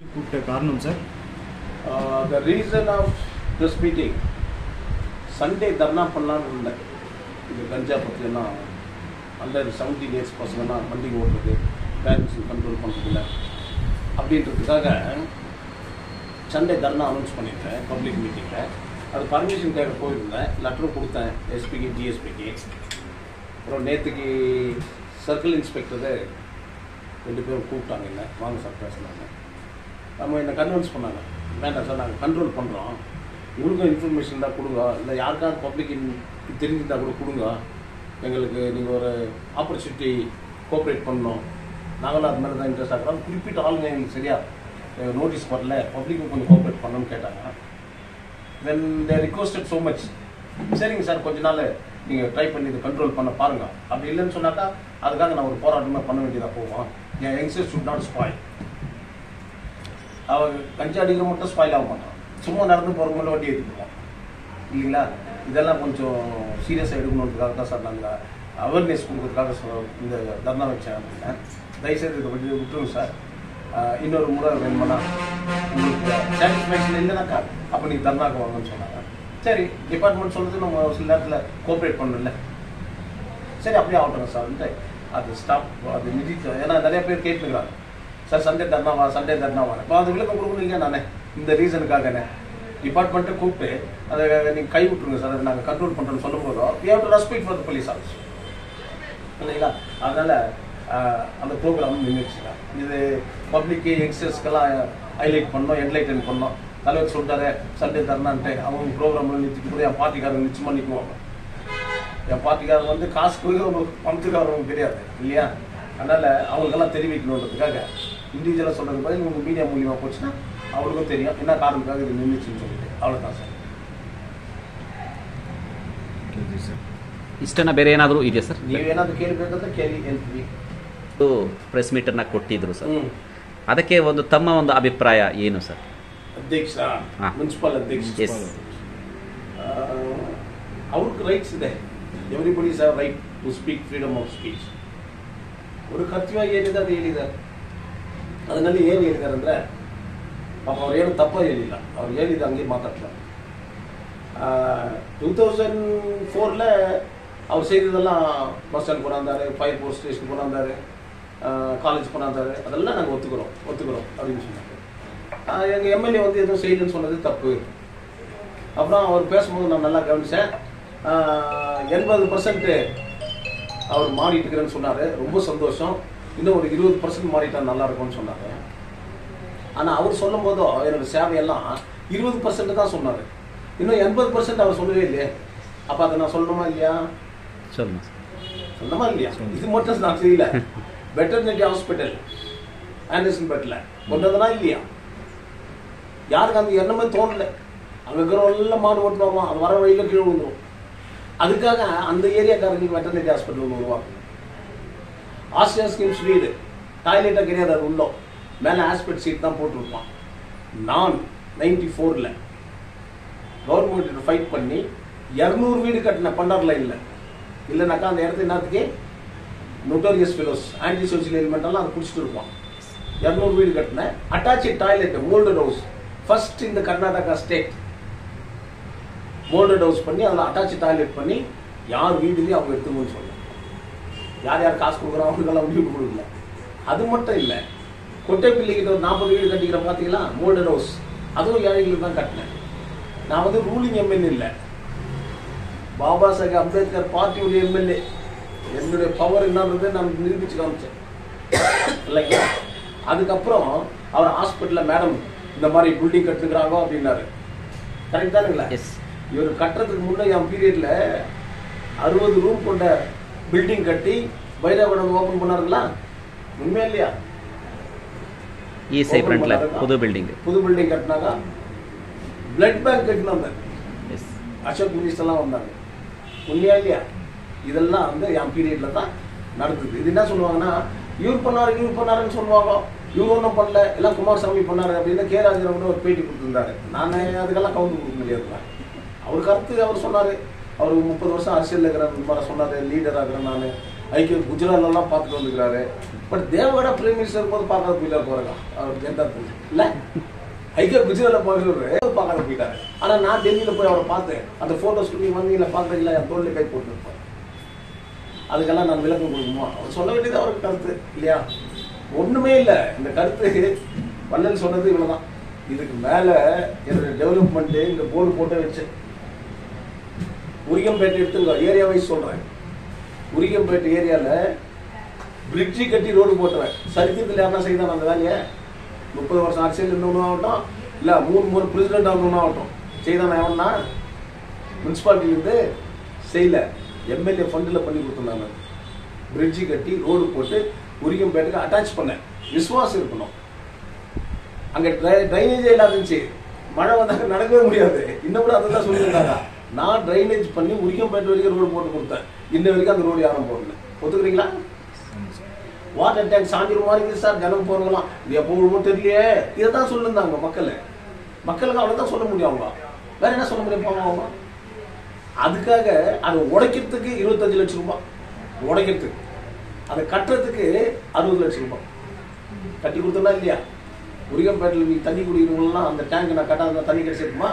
கூப்பிட்ட காரணம் sir Uh, the reason of this meeting, Sunday dharna பண்ணலான்னு இருந்தேன் இது கஞ்சா பற்றியெல்லாம் அண்டர் செவன்டீன் இயர்ஸ் பசங்கன்னா வண்டி ஓட்டுறது பேரண்ட்ஸு கண்ட்ரோல் பண்ணுறதில்ல அப்படின்றதுக்காக சண்டே தர்ணா அனௌன்ஸ் பண்ணியிருக்கேன் பப்ளிக் மீட்டிங்கில் அது பர்மிஷன் கேட்க போயிருந்தேன் லெட்டரும் கொடுத்தேன் எஸ்பிக்கு ஜிஎஸ்பிக்கு அப்புறம் நேற்றுக்கு சர்க்கிள் இன்ஸ்பெக்டரு ரெண்டு பேரும் கூப்பிட்டாங்க என்ன வாங்க சார் பேசினாங்க நம்ம என்னை கன்வின்ஸ் பண்ணாங்க வேண்டாம் சார் நாங்கள் கண்ட்ரோல் பண்ணுறோம் உங்களுக்கும் இன்ஃபர்மேஷன் தான் கொடுங்க இல்லை யாருக்காவது பப்ளிக் தெரிஞ்சிருந்தா கூட கொடுங்க எங்களுக்கு நீங்கள் ஒரு ஆப்பர்ச்சுனிட்டி கோஆப்ரேட் பண்ணணும் நாங்களும் அது மாதிரி தான் இன்ட்ரெஸ்ட் ஆகிறோம் குறிப்பிட்ட ஆளுங்க எங்களுக்கு சரியாக நோட்டீஸ் வரல பப்ளிக்கும் கொஞ்சம் கோஆப்ரேட் பண்ணணும்னு கேட்டாங்க then they requested so much சரிங்க சார் கொஞ்ச நாள் நீங்கள் ட்ரை பண்ணி இதை கண்ட்ரோல் பண்ண பாருங்க அப்படி இல்லைன்னு சொன்னாக்கா அதுக்காக நான் ஒரு போராட்டமாக பண்ண வேண்டியதாக போவோம் என் யங்ஸ்டர் ஷுட் நாட் ஸ்பாயில் அவன் கஞ்சா அடிக்கிற மட்டும் ஸ்பாயில் ஆக மாட்டான் சும்மா நடந்து போகிறவங்கள வண்டி எடுத்துக்குவோம் இல்லைங்களா இதெல்லாம் கொஞ்சம் சீரியஸாக எடுக்கணுன்றதுக்காக தான் சார் நாங்கள் அவேர்னஸ் கொடுக்கறதுக்காக சொ- இந்த தர்ணா வச்சேன் அப்படின்னா தயவுசெய்து இதை விட்டு விட்டுருங்க சார் ஆஹ் இன்னொரு முறை வேணுமானா உங்களுக்கு சாட்டிஸ்ஃபேக்ஷன் இல்லைனாக்கா அப்போ நீங்கள் தர்ணாக்கு வாங்கன்னு சொன்னாங்க சரி டிபார்ட்மெண்ட் சொல்றது நம்ம சில நேரத்தில் கோஆப்ரேட் பண்ணல சரி அப்படியே ஆகட்டும் சார்ன்ட்டு அது ஸ்டாப் அது நிதித்து ஏன்னா நிறைய பேர் கேட்டுக்கிறாங்க சார் சண்டே தர்ணாவா சண்டே தர்ணாவா இப்போ அது விளக்கம் கொடுக்கணும் இல்லையா நானே இந்த ரீசனுக்காகனே டிபார்ட்மெண்ட்டை கூப்பிட்டு அதை நீங்கள் கை விட்டுருங்க சார் அதை நாங்கள் கண்ட்ரோல் பண்ணுறோன்னு சொல்லும் போதும் we have to respect for the police also இல்லைங்களா அதனால் அந்த ப்ரோக்ராம் நின்றுச்சுங்க இது பப்ளிக்கு யங்ஸ்டர்ஸ்க்கெல்லாம் ஹைலைட் பண்ணோம் என்லைட்டன் பண்ணோம் தலைவர் சொல்லிட்டாரு சண்டே தரனான்ட்டு அவங்க ப்ரோக்ராமில் நிறுத்திட்டு கூட என் பார்ட்டிக்காரங்க நிச்சயமாக நிற்குவாங்க என் பார்ட்டிக்காரங்க வந்து காசுக்கு ஒரு பணத்துக்காரங்க கிடையாது இல்லையா அதனால் அவங்களுக்கெல்லாம் தெரிவிக்கணுன்றதுக்காக இண்டிவிஜுவலாக சொல்கிறது பதில் உங்கள் மீடியா மூலியமாக போச்சுன்னா அவங்களுக்கும் தெரியும் என்ன காரணத்துக்காக இது நின்றுச்சுன்னு சொல்லிட்டு அவ்வளோதான் சார் ಸರ್ ಇಷ್ಟನ್ನ ಬೇರೆ ಏನಾದರೂ ಇದೆಯಾ ಸರ್ ನೀವೇನಾದ್ರು ಕೇಳಬೇಕಂದ್ರೆ ಕೇಳಿ ಹೇಳ್ತೀವಿ ಪ್ರೆಸ್ ಮೀಟನ್ನ ಕೊಟ್ಟಿದ್ರು ಸರ್ ಹ್ಞೂ ಅದಕ್ಕೆ ಒಂದು ತಮ್ಮ ಒಂದು ಅಭಿಪ್ರಾಯ ಏನು ಸರ್ ಅಧ್ಯಕ್ಷ ಹಾ. ಮುನ್ಸಿಪಲ್ ಅಧ್ಯಕ್ಷ Yes. ಅವ್ರಿಗೆ ರೈಟ್ಸ್ ಇದೆ everybody is right to speak freedom of speech ಅವ್ರ ಕರ್ತವ್ಯ ಏನಿದೆ ಅದು ಹೇಳಿದ್ದಾರೆ ಅದರಲ್ಲಿ ಏನು ಹೇಳಿದ್ದಾರೆ ಅಂದರೆ ಪಾಪ ಅವ್ರು ಏನು ತಪ್ಪ ಹೇಳಿಲ್ಲ ಅವ್ರು ಹೇಳಿದ ಹಂಗೆ ಮಾತಾಡ್ತಾರೆ டூ தௌசண்ட் ஃபோரில் அவர் செய்ததெல்லாம் பஸ் ஸ்டாண்ட் கொண்டாந்தாரு ஃபயர் ஃபோர்ஸ் ஸ்டேஷன் கொண்டாந்தாரு காலேஜ் கொண்டாந்தாரு அதெல்லாம் நாங்கள் ஒத்துக்கிறோம் ஒத்துக்கிறோம் அப்படின்னு சொன்னாங்க எங்கள் எம்எல்ஏ வந்து எதுவும் செய்யலன்னு சொன்னது தப்பு அப்புறம் அவர் பேசும்போது நான் நல்லா கவனித்தேன் எண்பது பர்சன்ட் அவர் மாறிட்டு இருக்கிறேன்னு சொன்னார் ரொம்ப சந்தோஷம் இன்னும் ஒரு இருபது பர்சன்ட் மாறிட்டா நல்லா இருக்கும்னு சொன்னார் ஆனால் அவர் சொல்லும் போதோ எனக்கு சேவையெல்லாம் இருபது பர்சன்ட் தான் சொன்னார் இன்னும் எண்பது பர்சன்ட் அவர் சொல்லவே இல்லையே அப்போ அதை நான் சொல்லணுமா இல்லையா சொல்லுங்க ಸರ್ சொல்லணுமா இல்லையா இது மட்டும் நான் செய்யல வெட்டர்னரி ஹாஸ்பிட்டல் ஆண்டர்சன் பெட்டில் கொண்டதுனா இல்லையா யாருக்கு அந்த எண்ணமே தோணல அங்கே இருக்கிறவங்க மாடு ஓட்டு வருவான் அது வர வழியில் கீழே விழுந்துரும் அதுக்காக அந்த ஏரியாக்காரங்களுக்கு வெட்டர்னரி ஹாஸ்பிட்டல் ஒன்று உருவாக்கும் ஆஸ்டியா ஸ்கீம்ஸ் வீடு டாய்லெட்டாக கிடையாது அது உள்ளோ மேலே ஆஸ்பெக்ட் சீட் தான் போட்டுருப்பான் நான் நைன்டி ஃபோரில் கவர்மெண்ட் ஃபைட் பண்ணி இரநூறு வீடு கட்டின பண்டார் லைனில் இல்லைனாக்கா அந்த இடத்துல என்னத்துக்கு notorious fellows anti social element எல்லாம் அதை பிடிச்சிட்டு இருப்பான் இரநூறு வீடு கட்டினேன் attached toilet moulded house first இந்த கர்நாடகா ஸ்டேட் மோல்டட் ஹவுஸ் பண்ணி அதில் அட்டாச்சு டாய்லெட் பண்ணி யார் வீடுலேயும் அவங்க எடுத்துக்கணும்னு சொன்னாங்க யார் யார் காசு கொடுக்குறாங்க அவங்களுக்கெல்லாம் வீடு கொடுக்கல அது மட்டும் இல்லை கொட்டைப்பிள்ளைகிட்ட ஒரு நாற்பது வீடு கட்டிக்கிற பார்த்தீங்களா மோல்டட் ஹவுஸ் அதுவும் ஏழைகளுக்கு தான் கட்டினேன் நான் வந்து ரூலிங் எம்எல்ஏ இல்லை பாபா சாஹேப் அம்பேத்கர் பார்ட்டியுடைய எம்எல்ஏ என்னுடைய பவர் என்னன்றது நான் நிரூபிச்சு காமிச்சேன் இல்லைங்களா அதுக்கப்புறம் அவர் ஹாஸ்பிட்டலில் மேடம் இந்த மாதிரி பில்டிங் கட்டுக்கிறாங்க அப்படின்னாரு கரெக்ட் தானுங்களா எஸ் இவர் கட்டுறதுக்கு முன்னே என் பீரியட்ல அறுபது ரூம் கொண்ட பில்டிங் கட்டி பைரவனம் ஓபன் பண்ணாருங்களா உண்மையா இல்லையா ಈ ಸೈ Open ಫ್ರಂಟ್ಲ பண்ணாருங்களா? புது பில்டிங் புது பில்டிங் கட்டினாங்க பிளட் பேங்க் கட்டினாங்க எஸ் அசோக் மினிஸ்டர் எல்லாம் வந்தாங்க உண்மையா இல்லையா இதெல்லாம் வந்து என் பீரியட்ல தான் நடந்தது இது என்ன சொல்லுவாங்கன்னா இவர் பண்ணாரு இவர் பண்ணாருன்னு சொல்லுவாங்க இவர் ஒன்றும் பண்ணல எல்லாம் குமாரசாமி பண்ணாரு அப்படின்னு கே ராஜன் கூட ஒரு பேட்டி கொடுத்துருந்தாரு நான் அதுக்கெல்லாம் கவுந்து கொடுக்க முடியாது அவர் கருத்து அவர் சொன்னாரு அவர் முப்பது வருஷம் அரசியல் இருக்கிற மாதிரி சொன்னாரு லீடர் ஆகிறேன் நான் ஐக்கிய குஜராத்லாம் பார்த்துட்டு வந்துக்கிறாரு பட் தேவகடா பிரைம் மினிஸ்டர் போது பார்க்காத போயிட்டாரு பாருங்க அவர் ஜனதா தள். இல்ல ஐக்கிய குஜராத்ல பார்க்கறது பார்க்காத போயிட்டாரு ஆனா நான் டெல்லியில போய் அவரை பார்த்தேன் அந்த போட்டோஸ் நீ வந்தீங்களா பாக்குறீங்களா என் தோல்ல கை போட்டு இருப்பார் அதுக்கெல்லாம் நான் விளக்கம் கொடுக்கணுமா அவர் சொல்ல வேண்டியது அவருக்கு கருத்து இல்லையா ஒண்ணுமே இல்ல இந்த கருத்து வள்ளல் சொன்னது இவ்வளவுதான் இதுக்கு மேல என்னோட டெவலப்மெண்ட் இந்த போர்டு போட்டு வச்சேன் உரிகம்பேட்டை எடுத்துங்க ஏரியா வைஸ் சொல்றேன் உரிகம்பேட்டை ஏரியால பிரிட்ஜி கட்டி ரோடு போட்டுறேன் சரித்திரத்தில் யாருன்னா செய்தான் அந்த வேலையை முப்பது வருஷம் அரசியல் இருந்தவனும் ஆகட்டும் இல்ல மூணு மூணு பிரசிடென்ட் ஆகணும் ஆகட்டும் செய்தான் எவன்னா முனிசிபாலிட்டியிலேருந்து செய்யல எம்எல்ஏ ஃபண்டில் பண்ணி கொடுத்துருந்தாங்க பிரிட்ஜி கட்டி ரோடு போட்டு உரிகம்பேட்டுக்கு அட்டாச் பண்ணேன் விசுவாசம் இருக்கணும் அங்க ட்ரைனேஜே இல்லாத இருந்துச்சு மழை வந்தாக்க நடக்கவே முடியாது இன்னும் கூட அதை தான் சொல்லியிருந்தாங்க நான் ட்ரைனேஜ் பண்ணி உரிக்கம்பேட்டு வரைக்கும் ரோடு போட்டு கொடுத்தேன் இன்ன வரைக்கும் அந்த ரோடு யாரும் போடல ஒத்துக்கிறீங்களா ஆமாம் சார் வாட்டர் டேங்க் சாஞ்சிரும் மாதிரி இருக்குது சார் ஜனம் போறவங்களாம் இது எப்போ விழுமோ தெரியலையே இதை தான் சொல்லியிருந்தாங்க மக்கள் மக்களுக்கு அவ்வளோதான் சொல்ல முடியும் அவங்க வேற என்ன சொல்ல முடியும் பாவம் அவங்க அதுக்காக அதை உடைக்கிறதுக்கு இருபத்தஞ்சு லட்சம் ரூபாய் உடைக்கிறதுக்கு அதை கட்டுறதுக்கு அறுபது லட்சம் ரூபாய் கட்டி கொடுத்தனா இல்லையா உரிகம்பேட்டில் நீ தண்ணி குடிக்கிறவங்களாம் அந்த டேங்க் நான் கட்டாத தண்ணி கிடைச்சிருக்குமா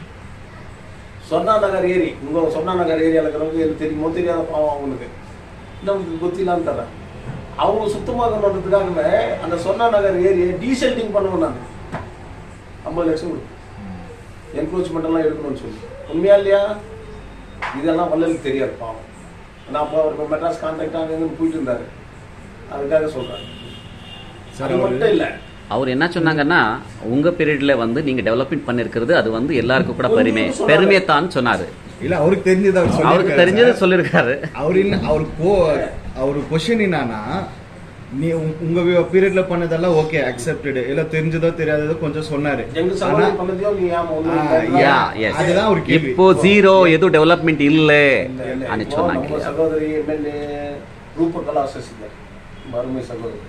சொர்ணா நகர் ஏரி உங்க சொர்ணா நகர் ஏரியாவில் இருக்கிறவங்க எனக்கு தெரியுமோ தெரியாத பாவம் அவங்களுக்கு நமக்கு கொத்திலான்னு தரேன் அவங்க சுத்தமாக்கணுன்றதுக்காகவே அந்த சொர்ணா நகர் ஏரியை டீசெல்டிங் பண்ணுவேன் நான் ஐம்பது லட்சம் கொடுக்கும் என்க்ரோச்மெண்ட் எல்லாம் எடுக்கணும்னு சொல்லி உண்மையா இல்லையா இதெல்லாம் வள்ளலுக்கு தெரியாது பாவம் நான் அப்போ அவர் மெட்ராஸ் கான்டாக்ட் ஆகுதுன்னு போயிட்டு இருந்தாரு அதுக்காக சொல்றேன் சார் அது அவரு மட்டும் இல்லை அவர் என்ன சொன்னாங்கன்னா உங்க பீரியட்ல வந்து நீங்க டெவலப்மெண்ட் பண்ணிருக்கிறது அது வந்து எல்லாருக்கும் கூட பெருமை உங்களுக்கு சொன்னாரு. பெருமையை தான் சொன்னாரு இல்ல அவருக்கு தெரிஞ்சது அவர் அவருக்கு சொல்லியிருக்காரு தெரிஞ்சது சார். சொல்லிருக்காரு அவர் இல்ல அவர் கோ அவர் கொஸ்டின் என்னன்னா நீ உங்க- உங்க பீரியட்ல பண்ணதெல்லாம் ஓகே அக்செப்டட் இல்ல தெரிஞ்சதோ தெரியாததோ கொஞ்சம் சொன்னாரு எங்க ஆனா- சகோதரி பண்ணதையும் நீ ஏமா ஒண்ணும் ஆ, இல்லை. யா Yeah, எஸ் அதுதான் ஒரு கேள்வி. இப்போ ஜீரோ எதுவும் டெவலப்மெண்ட் இல்ல இல்ல, இல்ல. అని இப்போ சொன்னாங்க நம்ம சகோதரி எம்எல்ஏ ரூபகலா சசிதர் மருமை சகோதரி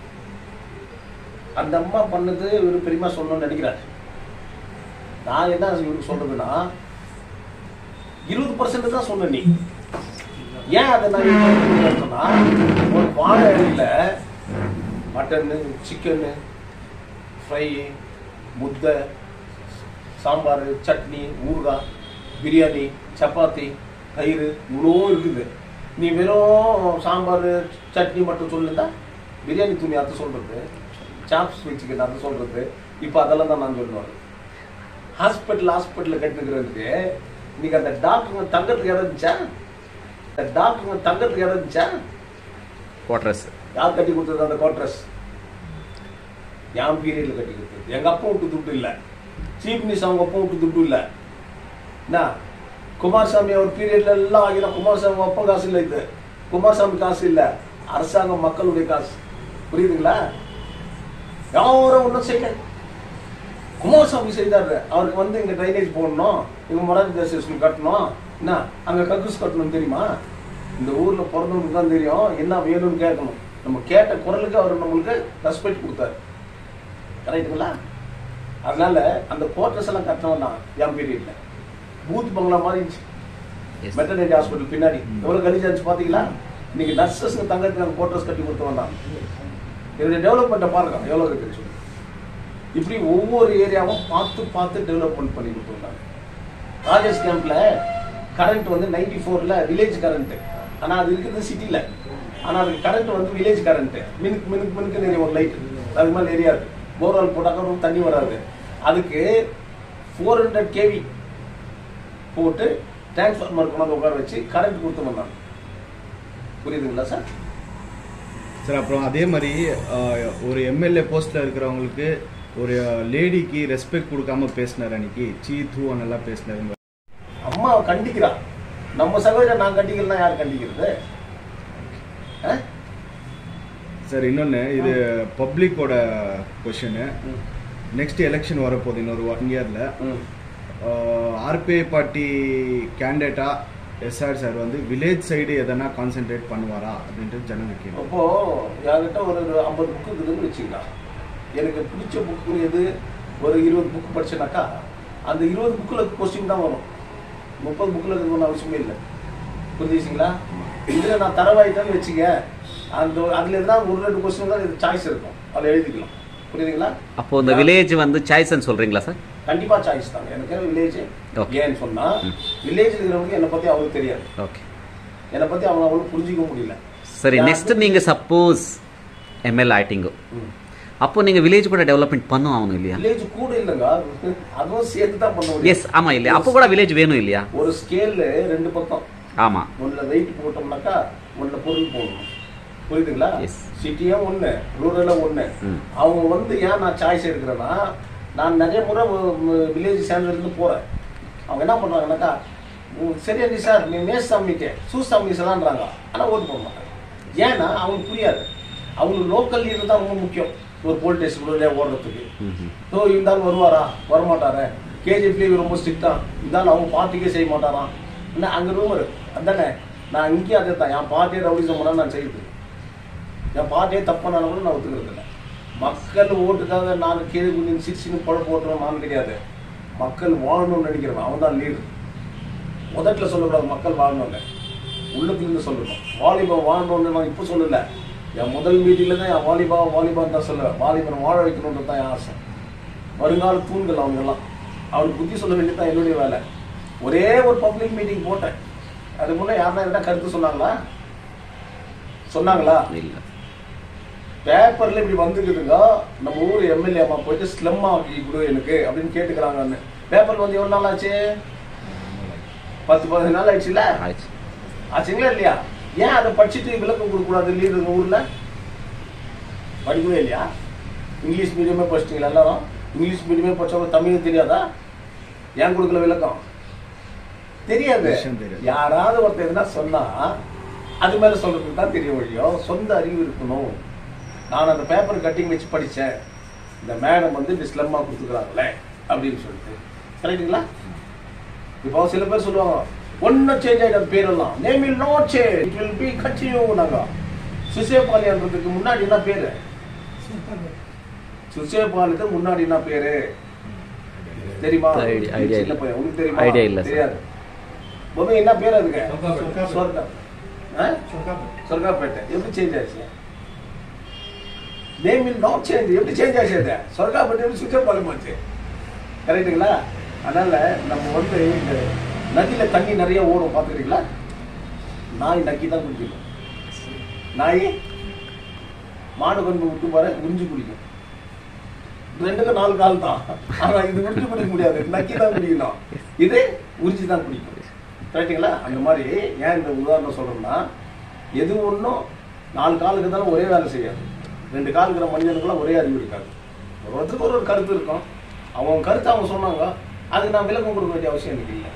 அந்த அம்மா பண்ணது இவரு பெரியமா சொல்லணும்னு நினைக்கிறாரு நான் என்ன இவருக்கு சொல்றதுன்னா இருபது பர்சன்ட் தான் சொன்ன நீ ஏன் அதை நான் இப்ப சொன்னா ஒரு வாழை அடியில மட்டனு சிக்கனு ஃப்ரை முத்தை சாம்பார் சட்னி ஊறுகாய் பிரியாணி சப்பாத்தி தயிர் இவ்வளோ இருக்குது நீ வெறும் சாம்பார் சட்னி மட்டும் சொல்லுதா பிரியாணி துணி அதை சொல்றது சாப்ஸ் வச்சுக்கிட்டு அதை சொல்றது இப்போ அதெல்லாம் தான் நான் சொல்லுவேன் ஹாஸ்பிட்டல் ஹாஸ்பிட்டலில் கட்டுக்கிறதுக்கு இன்னைக்கு அந்த டாக்டருங்க தங்கறதுக்கு இடம் இருந்துச்சா அந்த டாக்டருங்க தங்கறதுக்கு இடம் இருந்துச்சா குவார்டர்ஸ் யார் கட்டி கொடுத்தது அந்த குவார்டர்ஸ் என் பீரியட்ல கட்டி கொடுத்தது எங்க அப்பா விட்டு துட்டு இல்ல சீஃப் மினிஸ்டர் அவங்க அப்பா விட்டு துட்டு இல்ல என்ன குமாரசாமி அவர் பீரியட்ல எல்லாம் ஆகினா குமாரசாமி அப்பா காசு இல்ல இது குமாரசாமி காசு இல்ல அரசாங்கம் மக்களுடைய காசு புரியுதுங்களா யாரும் ஒன்றும் செய்யல குமாரசாமி செய்தாரு அவருக்கு வந்து இங்க ட்ரைனேஜ் போடணும் இங்க மொராஜி தேசிய ஸ்கூல் கட்டணும் என்ன அங்க கக்கூஸ் கட்டணும் தெரியுமா இந்த ஊர்ல பிறந்தவனுக்கு தான் தெரியும் என்ன வேணும்னு கேட்கணும் நம்ம கேட்ட குரலுக்கு அவர் நம்மளுக்கு ரெஸ்பெக்ட் கொடுத்தாரு கரெக்டுங்களா அதனால அந்த குவார்டர்ஸ் எல்லாம் கட்டினவன் தான் என் பீரியட்ல பூத் பங்களா மாதிரி இருந்துச்சு Yes. மெட்டர்னிட்டி ஹாஸ்பிட்டல் பின்னாடி எவ்வளவு கழிச்சு இருந்துச்சு பாத்தீங்களா இன்னைக்கு நர்சஸ் தங்கத்துக்கு அந்த குவார்டர்ஸ் கட்டி கொடுத்தவன் தான் இதோட டெவலப்மெண்ட்டை பாருங்க எவ்வளவு இருக்குன்னு சொல்லி இப்படி ஒவ்வொரு ஏரியாவும் பார்த்து பார்த்து டெவலப்மெண்ட் பண்ணி கொடுத்துருந்தாங்க ராஜேஷ் கேம்ப்ல கரண்ட் வந்து நைன்டி ஃபோர்ல வில்லேஜ் கரண்ட் ஆனா அது இருக்குது சிட்டில ஆனா அதுக்கு கரண்ட் வந்து வில்லேஜ் கரண்ட் மினுக்கு மினுக்கு மினுக்கு நிறைய ஒரு லைட் அது மாதிரி நிறையா இருக்கு போர்வெல் போட்டாக்க ரொம்ப தண்ணி வராது அதுக்கு ஃபோர் ஹண்ட்ரட் கேவி போட்டு டிரான்ஸ்ஃபார்மர் கொண்டாந்து உட்கார வச்சு கரண்ட் கொடுத்து வந்தாங்க புரியுதுங்களா சார் சார் அப்புறம் அதே மாதிரி ஆஹ், ஒரு எம்எல்ஏ போஸ்ட்ல இருக்கிறவங்களுக்கு ஒரு லேடிக்கு ரெஸ்பெக்ட் கொடுக்காம பேசினார் அன்னைக்கு சீ தூ நல்லா பேசினாரு அம்மா கண்டிக்கிறா நம்ம சகோதரர் நான் கண்டிக்கலாம் யார் கண்டிக்கிறது ஆ? சார் இன்னொன்னு இது பப்ளிக்கோட கொஷனு ம். நெக்ஸ்ட் எலெக்ஷன் வரப்போகுது இன்னொரு ஒன் இயர்ல ம். ஆர்பிஐ பார்ட்டி கேண்டிடேட்டா எஸ்ஆர் சார் வந்து வில்லேஜ் சைடு எதனா கான்சென்ட்ரேட் பண்ணுவாரா அப்படின்ட்டு ஜனங்க கேள்வி அப்போ என்கிட்ட ஒரு ஐம்பது புக்கு இருக்குதுன்னு வச்சுக்கலாம் எனக்கு பிடிச்ச புக்கு எது ஒரு இருபது புக்கு படிச்சேனாக்கா அந்த இருபது புக்கில் கொஸ்டின் தான் வரும் முப்பது புக்கில் இருக்கணும்னு அவசியமே இல்லை புரிஞ்சுச்சிங்களா இதுல நான் தரவாயிட்டேன்னு வச்சுக்க அந்த அதுல எதுனா ஒரு ரெண்டு கொஸ்டின் தான் இது சாய்ஸ் இருக்கும் அதில் எழுதிக்கலாம் புரியுதுங்களா அப்போ இந்த வில்லேஜ் வந்து சாய்ஸ்ன்னு சொல்றீங்களா சார் கண்டிப்பா சாய்ஸ் தாங்க எனக்கு வில்லேஜ் Okay. ஏன்னு சொன்னா வில்லேஜ் இருக்கிறவங்க என்னை பத்தி அவங்களுக்கு தெரியாது ஓகே என்னை பத்தி அவங்க அவ்வளவு புரிஞ்சிக்க முடியல சரி நெக்ஸ்ட் நீங்க சப்போஸ் எம்எல் ஆயிட்டீங்க அப்போ நீங்க வில்லேஜ் கூட டெவலப்மெண்ட் பண்ணும் ஆகணும் இல்லையா வில்லேஜ் கூட இல்லைங்க அதுவும் சேர்த்து தான் பண்ண முடியும் எஸ் ஆமா இல்லையா அப்போ கூட வில்லேஜ் வேணும் இல்லையா ஒரு ஸ்கேல்ல ரெண்டு பக்கம் ஆமா ஒன்றுல வெயிட் போட்டோம்னாக்கா ஒன்றுல பொருள் போடணும் புரியுதுங்களா Yes. சிட்டியும் ஒன்று ரூரலும் ஒன்று ம். அவங்க வந்து ஏன் நான் சாய்ஸ் எடுக்கிறேன்னா நான் நிறைய முறை வில்லேஜ் இருந்து போகிறேன் அவங்க என்ன பண்ணுறாங்கனாக்கா "உம், சரி அண்டி சார் நீ மேஸ் சம்மிக்கு சூஸ் சம்மிஸ்லான்றாங்க ஆனால் ஓட்டு போட மாட்டாங்க ஏன்னா அவங்களுக்கு புரியாது அவங்களுக்கு லோக்கல் லீடர் தான் ரொம்ப முக்கியம் ஒரு போலீஸ் ஸ்டேஷன் ஓடுறதுக்கு ம்ஹும். ஸோ இருந்தாலும் வருவாரா வரமாட்டாரு கேஜிஎஃப்லேயே ரொம்ப ஸ்ட்ரிக்டா இருந்தாலும் அவங்க பார்ட்டிக்கே செய்ய மாட்டாராம் என்ன அங்கே ரூமர் அதானே நான் இங்கேயும் அதே தான் என் பார்ட்டியை ரவுடிசம் பண்ணால் நான் செய்யுது என் பார்ட்டியே தப்பானாலும் கூட நான் ஒத்துக்கிறது இல்லை மக்கள் ஓட்டுக்காக நான் கீழே குஞ்சு சிக்ஸ்டின்னு பழப்பு ஓட்டுறோம் நான் கிடையாது மக்கள் வாழணும்னு நினைக்கிறவன் அவன் தான் லீடர் முதல்ல சொல்லக்கூடாது மக்கள் வாழணும்னு உள்ளத்துலேருந்து சொல்லணும் வாலிபன் வாழணும்னு நான் இப்போ சொல்லல என் முதல் மீட்டிங்கில் தான் என் வாலிபா வாலிபான் தான் சொல்லுவேன் வாலிபன் வாழ வைக்கணுன்றது தான் என் ஆசை வருங்கால தூண்கள் அவங்கெல்லாம் அவனுக்கு புத்தி சொல்ல வேண்டியது தான் என்னுடைய வேலை ஒரே ஒரு பப்ளிக் மீட்டிங் போட்டேன் அது முன்னே யாருன்னா என்ன கருத்து சொன்னாங்களா சொன்னாங்களா இல்ல பேப்பர்ல இப்படி வந்துக்குதுங்க நம்ம ஊர் எம்எல்ஏ அம்மா போயிட்டு ஸ்லம் ஆக்கி கொடு எனக்கு அப்படின்னு கேட்டுக்கிறாங்கன்னு பேப்பர்ல வந்து எவ்வளவு நாள் ஆச்சு பத்து பதினஞ்சு நாள் ஆயிடுச்சுல ஆயிடுச்சு ஆச்சுங்களா இல்லையா ஏன் அதை படிச்சுட்டு விளக்கம் கொடுக்க கூடாது லீடர் ஊர்ல படிக்கவே இல்லையா இங்கிலீஷ் மீடியமே படிச்சிட்டீங்களா எல்லாரும் இங்கிலீஷ் மீடியமே படிச்சவங்க தமிழ் தெரியாதா ஏன் கொடுக்கல விளக்கம் தெரியாது விஷயம் தெரியாது. யாராவது ஒருத்தர் எதுனா சொன்னா அது மேல சொல்றதுக்கு தான் தெரிய வழியும் சொந்த அறிவு இருக்கணும் நான் அந்த பேப்பர் கட்டிங் வச்சு படிச்சேன் இந்த மேடம் வந்து இப்படி ஸ்லம்மா கொடுத்துக்கிறாங்களே அப்படின்னு சொல்லிட்டு கரெக்டுங்களா இப்போ சில பேர் சொல்லுவாங்க ஒன்னும் சேஞ்ச் ஆயிடும் பேரெல்லாம் name will not change it will be continue நாங்க சுசேபாலியன்றதுக்கு முன்னாடி என்ன பேரு சுசேபாலியத்துக்கு முன்னாடி என்ன பேரு தெரியுமா Idea- idea சின்ன இல்ல. பையன், உனக்கு தெரியுமா Idea இல்ல, sir. தெரியாது பொம்மை என்ன பேர் அதுக்கு சொர்க்காப்பேட்டை. சொர்க்கம் ஆ? சொர்க்காப்பேட்டை எப்படி சேஞ்ச் ஆச்சு நேம் வில் நாட் சேஞ்ச் எப்படி சேஞ்ச் ஆச்சு அது சொர்க்காப்பேட்டை எப்படி சுசேபாலியம் ஆச்சு கரெக்டுங்களா அதனால நம்ம வந்து இந்த நதியில தண்ணி நிறைய ஓடும் பார்த்துக்கிறீங்களா நாய் நக்கி தான் குடிக்கணும் நாய் மாடு கொண்டு விட்டு பாரு உறிஞ்சு குடிக்கும் ரெண்டுக்கும் நாலு கால் தான் ஆனா இது உறிஞ்சு குடிக்க முடியாது நக்கி தான் குடிக்கணும் இது உறிஞ்சி தான் குடிக்கும் கரெக்டுங்களா அந்த மாதிரி ஏன் இந்த உதாரணம் சொல்றோம்னா எது ஒன்றும் நாலு காலுக்கு தானே ஒரே வேலை செய்யாது ரெண்டு கால் இருக்கிற மனிதனுக்குலாம் ஒரே அறிவு இருக்காது ஒரு ஒருத்தருக்கு ஒரு ஒரு கருத்து இருக்கும் அவங்க கருத்து அவங்க சொன்னாங்க அதுக்கு நான் விளக்கம் கொடுக்க வேண்டிய அவசியம் எனக்கு இல்லை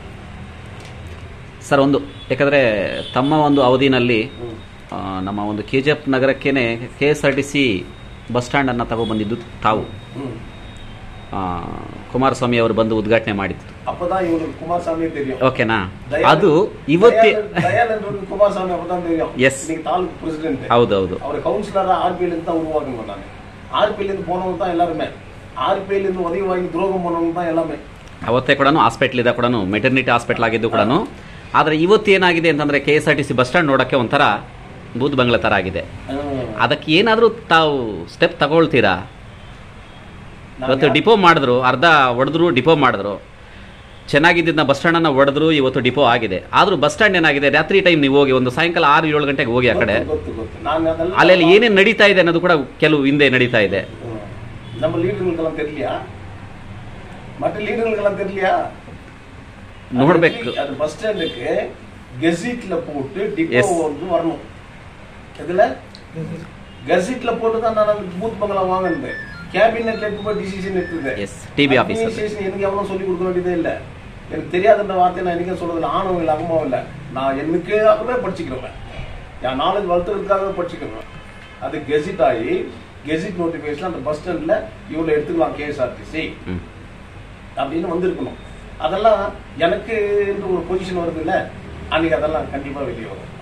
ಸರ್ ಒಂದು ಯಾಕಂದರೆ ತಮ್ಮ ಒಂದು ಅವಧಿನಲ್ಲಿ ಹ್ಮ್. ಆ, ನಮ್ಮ ಒಂದು ಕೆ ಜಿ ಎಫ್ ನಗರಕ್ಕೇನೆ K S R T C bus ಸ್ಟ್ಯಾಂಡನ್ನು ತಗೊಬಂದಿದ್ದು ತಾವು ம். ಆ, ಕುಮಾರಸ್ವಾಮಿ ಅವರು ಬಂದು ಉದ್ಘಾಟನೆ ಮಾಡಿದ್ದು அப்பதான் இவங்களுக்கு குமாரசாமியே தெரியும் ಓಕೆನಾ ದಯಾನಂದ್- ಅದು ಇವತ್ತೇ ದಯಾನಂದ್- ದಯಾನಂದ್ குமாரசாமி அப்பதான் தெரியும் Yes. இன்னைக்கு தாலுக்கு பிரசிடென்ட் ಹೌದೌದು அவர் கவுன்சிலரா ஆர்பிஐல இருந்து தான் உருவாக்கணும் நான் ஆர்பிஐல இருந்து போனவங்க தான் எல்லாருமே ஆர்பிஐல இருந்து உதவி வாங்கி துரோகம் பண்ணவங்க தான் எல்லாமே ಅವತ್ತೇ ಕೂಡ ಹಾಸ್ಪಿಟ್ಲ್ ಇದೆ ಕೂಡ ಮೆಟರ್ನಿಟಿ ಹಾಸ್ಪಿಟ್ಲ್ ಆಗಿದ್ದು ಕೂಡ ಆದರೆ ಇವತ್ತು ಏನಾಗಿದೆ ಅಂತಂದ್ರೆ K S R T C bus stand ನೋಡೋಕ್ಕೆ ಒಂಥರ ಬೂತ್ ಬಂಗ್ಲೆ ಥರ ಆಗಿದೆ ಹ್ಮ್. ಅದಕ್ಕೆ ಏನಾದರೂ ತಾವು ಸ್ಟೆಪ್ ತಗೊಳ್ತೀರಾ ನಾವ್ ಇವತ್ತು ಯಾ- ಡಿಪೋ ಮಾಡಿದ್ರು ಅರ್ಧ ಹೊಡೆದ್ರು ಡಿಪೋ ಮಾಡಿದ್ರು ಚೆನ್ನಾಗಿದ್ದ ಬಸ್ ಸ್ಟ್ಯಾಂಡನ್ನು ಹೊಡೆದ್ರು ಇವತ್ತು ಡಿಪೋ ಆಗಿದೆ ಆದರೂ ಬಸ್ ಸ್ಟ್ಯಾಂಡ್ ಏನಾಗಿದೆ ರಾತ್ರಿ ಟೈಮ್ ನೀವು ಹೋಗಿ ಒಂದು ಸಾಯಂಕಾಲ ಆರು ಏಳು ಗಂಟೆಗೆ ಹೋಗಿ ಆ ಕಡೆ ಗೊತ್ತು, ಗೊತ್ತು ಗೊತ್ತು ನಾನು ಅದೆಲ್ಲ ಅಲ್ಲೆಲ್ಲಿ ಏನೇನು ನಡೀತಾ ಇದೆ ಅನ್ನೋದು ಕೂಡ ಕೆಲವು ಹಿಂದೆ ನಡೀತಾ ಇದೆ ಹ್ಮ್. நம்ம லீடர்களுக்கெல்லாம் தெரியலையா மற்ற லீடர்களுக்கெல்லாம் தெரியலையா ನೋಡ್ಬೇಕು அது- அது பஸ் ஸ்டாண்டுக்கு கெசிட்ல போட்டு Yes. டிப்போ வந்து வரணும் எதுல கெசிட்ல போட்டு தான் நான் அந்த பூத் பங்களா வாங்கினேன் கேபினெட்ல எடுத்து போய் டிசிஷன் எடுத்தது Yes, TB officer. Administration எனக்கு எவ்வளவு சொல்லி கொடுக்க வேண்டியதே இல்ல எனக்கு தெரியாதுன்ற வார்த்தை நான் என்னைக்கும் சொல்றதுல ஆணவம் இல்லை அகமாவும் இல்லை நான் எனக்காகவே படிச்சுக்கிறேன் என் நாலேஜ் வளர்த்துறதுக்காகவே படிச்சுக்கிறேன் அது கெசிட் ஆகி கெசிட் நோட்டிபிகேஷன் அந்த பஸ் ஸ்டாண்ட்ல இவ்வளவு எடுத்துக்கலாம் கேஎஸ்ஆர்டிசி ம். அப்படின்னு வந்திருக்கணும் அதெல்லாம் எனக்கு ஒரு பொசிஷன் வருது இல்ல அன்னைக்கு அதெல்லாம் கண்டிப்பா வெளியே வரும்